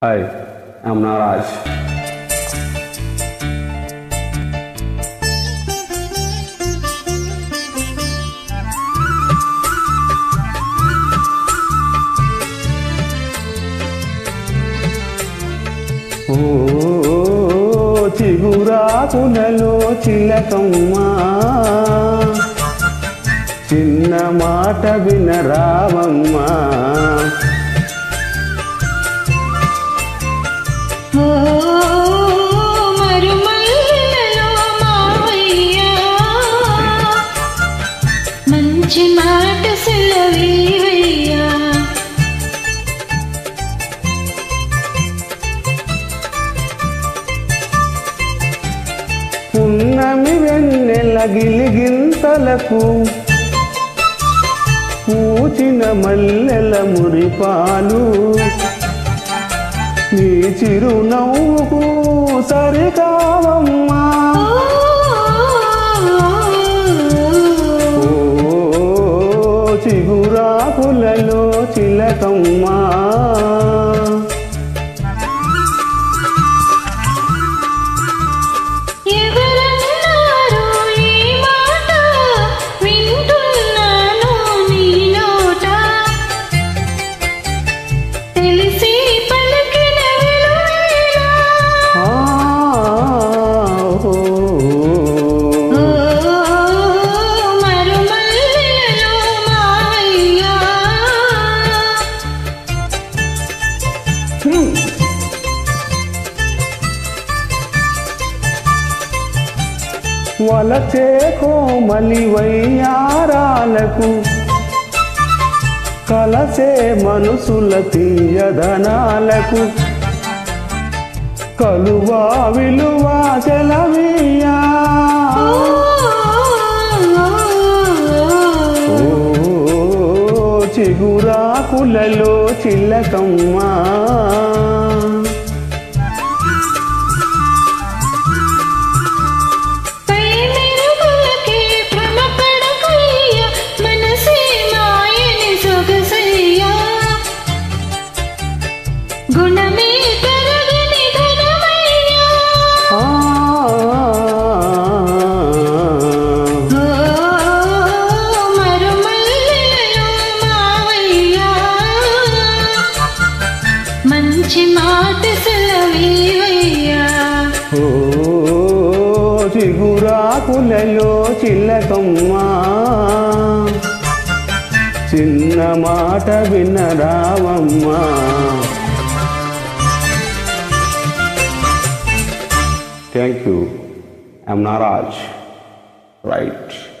Hi I'm నారాజ్ ఓ చిగురాకులలో చిలకమ్మా చిన్న మాట వినరావమ్మా ఓ మరుమల్లలో మావయ్య మంచి మాట సెలవీవయ్యా పున్నమి వెన్నెల గిలిగింతలకు పూచిన మల్లెల మురిపాలు నీ చిరునవ్వుకు సరికావమ్మా ఓ చిగురాకులలో చిలకమ్మా ఎవరన్నారు ఈ మాట వింటున్నాను నీ నోట తెలిసి పలికిన విలువేనా ఆ, ఓ, ఓ మరుమల్లలో మావయ్యా హ్మ్. వలచే కోమలి వయ్యారాలకు కలసే మనసుల తీయదనాలకు కలువా విలువా సెలవీయా ఓ చిగురాకులలో చిల్లకమ్మా పై మెరుగులకే భ్రమపడకయ్యా, మనసే మాయని సొగసయ్యా. గుణమే తరగని ధనమయ్యా. ఆ, ఓ మరుమల్లెలలో మావయ్యా. మంచి మాట సెలవీవయ్యా ఓ చిగురాకులలో చిల్లకమ్మా చిన్న మాట వినరావమ్మా thank you I'm Naraj right